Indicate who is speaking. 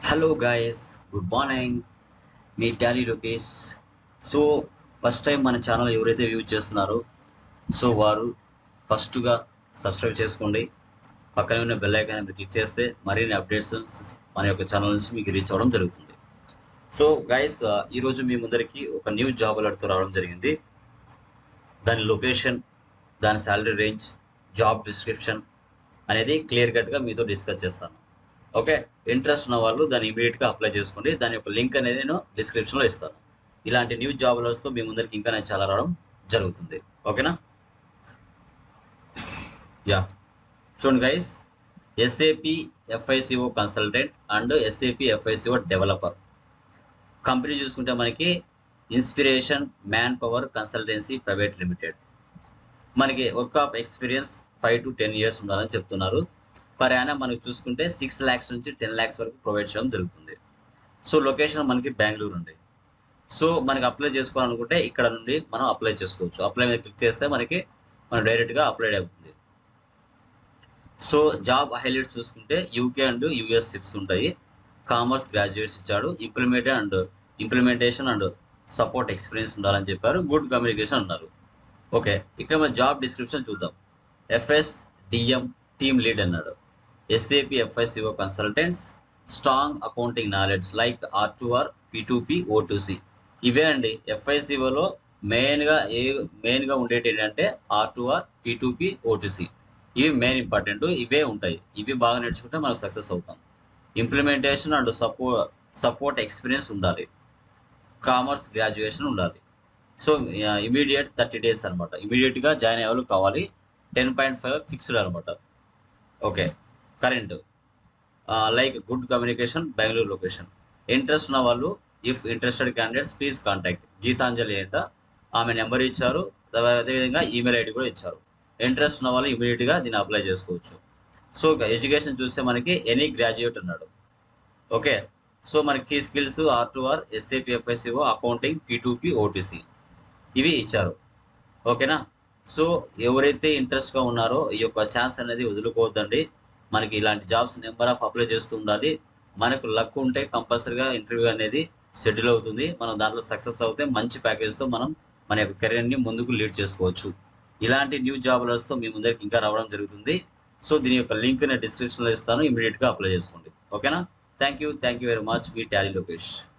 Speaker 1: hello guys good morning మీ Tally Lokesh so first time మన channel ఎవరైతే వ్యూ చేస్తున్నారో సో వారు ఫస్ట్గా సబ్స్క్రైబ్ చేసుకోండి పక్కనే ఉన్న బెల్ ఐకాన్ మీరు క్లిక్ చేస్తే మరిన్ని అప్డేట్స్ మన యొక్క ఛానల్ నుంచి మీకు రీచ్ అవ్వడం జరుగుతుంది సో గైస్ ఈరోజు మీ ముందరికి ఒక న్యూ జాబ్ అలర్ట్తో రావడం జరిగింది దాని లొకేషన్ దాని శాలరీ రేంజ్ జాబ్ డిస్క్రిప్షన్ అనేది క్లియర్ కట్గా మీతో డిస్కస్ చేస్తాను ఓకే ఇంట్రెస్ట్ ఉన్న వాళ్ళు దాన్ని ఇమీడియట్గా అప్లై చేసుకోండి దాని యొక్క లింక్ అనేది నేను డిస్క్రిప్షన్లో ఇస్తాను ఇలాంటి న్యూ జాబ్ అలర్ట్స్తో మీ ముందరికి ఇంకా నేను చాలా రావడం జరుగుతుంది ఓకేనా యా చూడండి guys SAP FICO consultant and SAP FICO developer company చూసుకుంటే మనకి inspiration man power consultancy private limited మనకి work of experience five to ten years ఉండాలని చెప్తున్నారు పర్ యానం మనకి చూసుకుంటే సిక్స్ ల్యాక్స్ నుంచి టెన్ ల్యాక్స్ వరకు ప్రొవైడ్ చేయడం జరుగుతుంది సో లొకేషన్ మనకి బెంగళూరు ఉంది సో మనకి అప్లై చేసుకోవాలనుకుంటే ఇక్కడ నుండి మనం అప్లై చేసుకోవచ్చు అప్లై మీద క్లిక్ చేస్తే మనకి మనం డైరెక్ట్గా అప్లై అవుతుంది సో జాబ్ హైలైట్స్ చూసుకుంటే యూకే అండ్ యూఎస్ షిప్స్ ఉంటాయి కామర్స్ గ్రాడ్యుయేట్స్ ఇచ్చాడు implement and implementation and support experience ఉండాలని చెప్పారు గుడ్ కమ్యూనికేషన్ అన్నారు ఓకే ఇక్కడ మన జాబ్ డిస్క్రిప్షన్ చూద్దాం ఎఫ్ఎస్ డిఎం టీమ్ లీడ్ అన్నాడు SAP FSCO consultants strong accounting knowledge like R to R P OTC ఇవే అండి ఎఫ్ఐసిఓలో మెయిన్గా ఏ మెయిన్గా ఉండేటి ఏంటంటే R to R P OTC ఇవి మెయిన్ ఇంపార్టెంట్ ఇవే ఉంటాయి ఇవి బాగా నేర్చుకుంటే మనకు సక్సెస్ అవుతాం implementation and support support experience ఉండాలి కామర్స్ గ్రాడ్యుయేషన్ ఉండాలి సో ఇమీడియట్ థర్టీ డేస్ అనమాట ఇమీడియట్గా జాయిన్ అయ్యే వాళ్ళు కావాలి టెన్ పాయింట్ ఫైవ్ ఫిక్స్డ్ అనమాట okay current like good communication Bengaluru location interest ఉన్న వాళ్ళు if interested candidates please contact Gitanjali ఏంట ఆమె నెంబర్ ఇచ్చారు అదేవిధంగా ఈమెయిల్ ఐడి కూడా ఇచ్చారు ఇంట్రెస్ట్ ఉన్న వాళ్ళు ఇమీడియట్గా దీన్ని అప్లై చేసుకోవచ్చు సో ఎడ్యుకేషన్ చూస్తే మనకి ఎనీ గ్రాడ్యుయేట్ అన్నాడు ఓకే సో మనకి key skills R to R SAP FSCO accounting P OTC ఇవి ఇచ్చారు ఓకేనా సో ఎవరైతే ఇంట్రెస్ట్గా ఉన్నారో ఈ యొక్క ఛాన్స్ అనేది వదులుకోవద్దండి మనకి ఇలాంటి జాబ్స్ నెంబర్ ఆఫ్ అప్లై చేస్తూ ఉండాలి మనకు లక్ ఉంటే కంపల్సరీగా ఇంటర్వ్యూ అనేది షెడ్యూల్ అవుతుంది మనం దాంట్లో సక్సెస్ అవుతే మంచి ప్యాకేజ్తో మనం మన యొక్క కెరీర్ని ముందుకు లీడ్ చేసుకోవచ్చు ఇలాంటి న్యూ జాబులర్స్తో మీ ముందరికి ఇంకా రావడం జరుగుతుంది సో దీని యొక్క లింక్ నేను డిస్క్రిప్షన్లో ఇస్తాను ఇమీడియట్గా అప్లై చేసుకోండి ఓకేనా thank you thank you very much మీ టాలీ లోకేష్